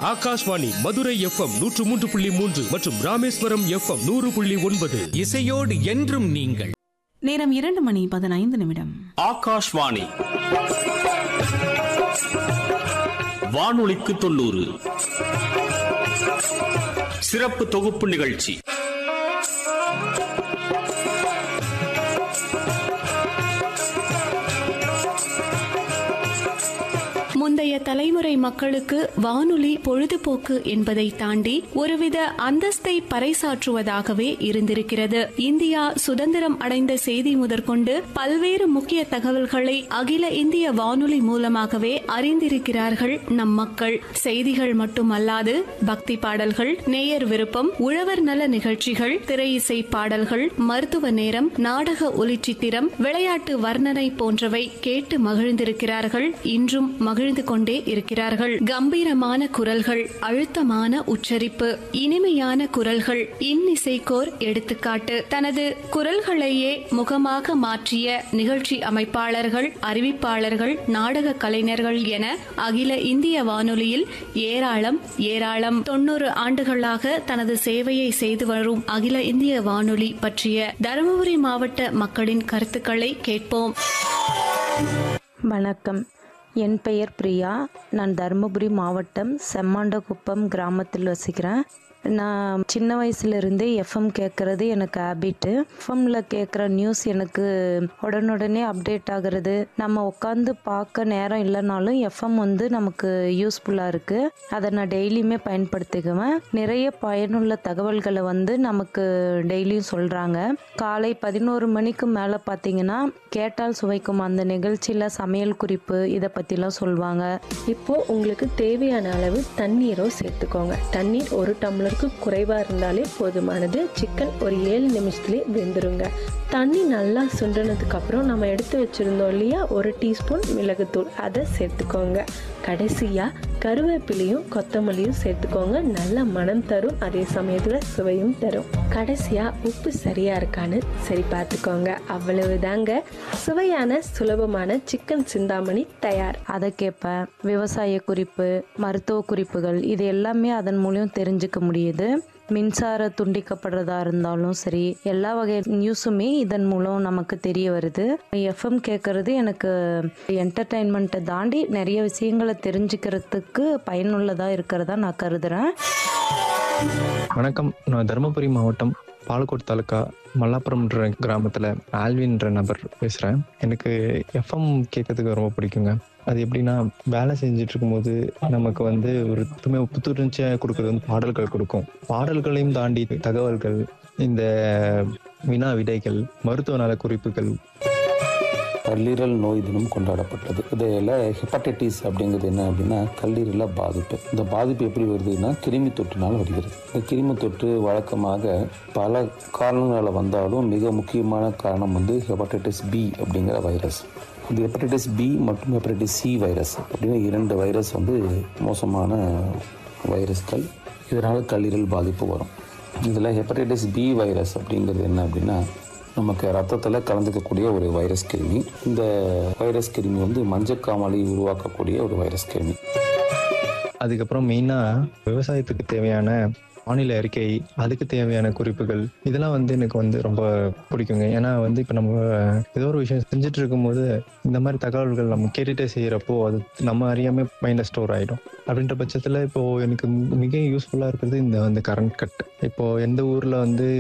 Akashvani Madurai FM நூற்று மூன்று புள்ளி மூன்று மற்றும் ராமேஸ்வரம் எஃப்எம் நூறு புள்ளி ஒன்பது இசையோடு என்றும் நீங்கள் நேரம் இரண்டு மணி பதினைந்து நிமிடம் ஆகாஷ்வாணி வானொலிக்கு தொண்ணூறு சிறப்பு தொகுப்பு நிகழ்ச்சி முந்தைய தலைமுறை மக்களுக்கு வானொலி பொழுதுபோக்கு என்பதை தாண்டி ஒருவித அந்தஸ்தை பறைசாற்றுவதாகவே இருந்திருக்கிறது இந்தியா சுதந்திரம் அடைந்த செய்தி முதற்கொண்டு பல்வேறு முக்கிய தகவல்களை அகில இந்திய வானொலி மூலமாகவே அறிந்திருக்கிறார்கள் நம் மக்கள் செய்திகள் மட்டுமல்லாது பக்தி பாடல்கள் நேயர் விருப்பம் உழவர் நல நிகழ்ச்சிகள் திரையிசை பாடல்கள் மருத்துவ நேரம் நாடக ஒலிச்சித்திரம் விளையாட்டு வர்ணனை போன்றவை கேட்டு மகிழ்ந்திருக்கிறார்கள் இன்றும் மகிழ்ந்து கொண்டே இருக்கிறார்கள் கம்பீரமான குரல்கள் அழுத்தமான உச்சரிப்பு இனிமையான குரல்கள் இன்னிசைக்கோர் எடுத்துக்காட்டு தனது குரல்களையே முகமாக மாற்றிய நிகழ்ச்சி அமைப்பாளர்கள் அறிவிப்பாளர்கள் நாடக கலைஞர்கள் என அகில இந்திய வானொலியில் ஏராளம் ஏராளம் தொண்ணூறு ஆண்டுகளாக தனது சேவையை செய்து வரும் அகில இந்திய வானொலி பற்றிய தருமபுரி மாவட்ட மக்களின் கருத்துக்களை கேட்போம் வணக்கம் என் பெயர் பிரியா நான் தருமபுரி மாவட்டம் செம்மாண்டகுப்பம் கிராமத்தில் வசிக்கிறேன் நான் சின்ன வயசுலேருந்தே எஃப்எம் கேட்குறது எனக்கு ஹேபிட்டு எஃப்எம்மில் கேட்குற நியூஸ் எனக்கு உடனுடனே அப்டேட் ஆகிறது நம்ம உட்காந்து பார்க்க நேரம் இல்லைனாலும் எஃப்எம் வந்து நமக்கு யூஸ்ஃபுல்லாக இருக்குது அதை நான் டெய்லியுமே பயன்படுத்திக்குவேன் நிறைய பயனுள்ள தகவல்களை வந்து நமக்கு டெய்லியும் சொல்கிறாங்க காலை பதினோரு மணிக்கு மேலே பார்த்தீங்கன்னா கேட்டால் சுவைக்கும் அந்த நிகழ்ச்சியில் சமையல் குறிப்பு இதை பற்றிலாம் சொல்லுவாங்க இப்போ உங்களுக்கு தேவையான அளவு தண்ணீரோ சேர்த்துக்கோங்க தண்ணீர் ஒரு டம்ளருக்கு குறைவா இருந்தாலே போதுமானது சிக்கன் ஒரு ஏழு நிமிஷத்துலேயே வெந்துருங்க தண்ணி நல்லா சுண்டினதுக்கு அப்புறம் நம்ம எடுத்து வச்சிருந்தோம் இல்லையா ஒரு டீஸ்பூன் மிளகுத்தூள் அதை சேர்த்துக்கோங்க கடைசியா கருவேப்பிலையும் கொத்தமல்லியும் சேர்த்துக்கோங்க நல்ல மனம் தரும் அதே சமயத்துல சுவையும் தரும் கடைசியா உப்பு சரியா இருக்கான்னு சரி பார்த்துக்கோங்க அவ்வளவுதாங்க சுவையான சுலபமான சிக்கன் சிந்தாமணி தயார் அதை கேட்பேன் விவசாய குறிப்பு மருத்துவ குறிப்புகள் இது எல்லாமே அதன் மூலியம் தெரிஞ்சுக்க முடியுது மின்சார துண்டிக்கப்படுறதா இருந்தாலும் சரி எல்லா வகை நியூஸுமே இதன் மூலம் நமக்கு தெரிய வருது எஃப்எம் கேட்கறது எனக்கு என்டர்டைன்மெண்ட்டை தாண்டி நிறைய விஷயங்களை தெரிஞ்சுக்கிறதுக்கு பயனுள்ளதாக இருக்கிறதா நான் கருதுறேன் வணக்கம் நான் தருமபுரி மாவட்டம் பாலக்கோட் தாலுக்கா மல்லாப்புரம்ன்ற கிராமத்தில் ஆல்வின்ற நபர் பேசுகிறேன் எனக்கு எஃப்எம் கேட்கறதுக்கு ரொம்ப பிடிக்குங்க அது எப்படின்னா வேலை செஞ்சுட்டு இருக்கும்போது நமக்கு வந்து ஒரு துமே புத்துணர்ச்சியாக கொடுக்கறது வந்து பாடல்கள் கொடுக்கும் பாடல்களையும் தாண்டி தகவல்கள் இந்த வினா விடைகள் மருத்துவ நல குறிப்புகள் கல்லீரல் நோய் தினம் கொண்டாடப்பட்டது இதில் ஹெப்படைட்டிஸ் அப்படிங்கிறது என்ன அப்படின்னா கல்லீரல பாதிப்பு இந்த பாதிப்பு எப்படி வருதுன்னா கிருமி தொற்றுனால் வருகிறது இந்த கிருமி தொற்று வழக்கமாக பல காரணங்களால் வந்தாலும் மிக முக்கியமான காரணம் வந்து ஹெப்படைட்டிஸ் பி அப்படிங்கிற வைரஸ் இந்த ஹெப்படைட்டிஸ் பி மற்றும் ஹெப்படைட்டிஸ் சி வைரஸ் அப்படின்னு இரண்டு வைரஸ் வந்து மோசமான வைரஸ்கள் இதனால் கல்லீரல் பாதிப்பு வரும் இதில் ஹெப்படைட்டிஸ் பி வைரஸ் அப்படிங்கிறது என்ன அப்படின்னா நமக்கு ரத்தத்தில் கலந்துக்கக்கூடிய ஒரு வைரஸ் கிருமி இந்த வைரஸ் கிருமி வந்து மஞ்சக்காமலை உருவாக்கக்கூடிய ஒரு வைரஸ் கிருமி அதுக்கப்புறம் மெயினாக விவசாயத்துக்கு தேவையான வானிலை அறிக்கை அதுக்கு தேவையான குறிப்புகள் இதெல்லாம் வந்து எனக்கு வந்து ரொம்ப பிடிக்குங்க ஏன்னா வந்து இப்போ நம்ம ஏதோ ஒரு விஷயம் செஞ்சுட்டு இருக்கும்போது இந்த மாதிரி தகவல்கள் நம்ம கேட்டுட்டே செய்கிறப்போ அது நம்ம அறியாமல் மைண்டில் ஸ்டோர் ஆகிடும் அப்படின்ற பட்சத்தில் இப்போ எனக்கு மிக யூஸ்ஃபுல்லாக இருக்கிறது இந்த வந்து கரண்ட் கட் இப்போ எந்த ஊரில் வந்து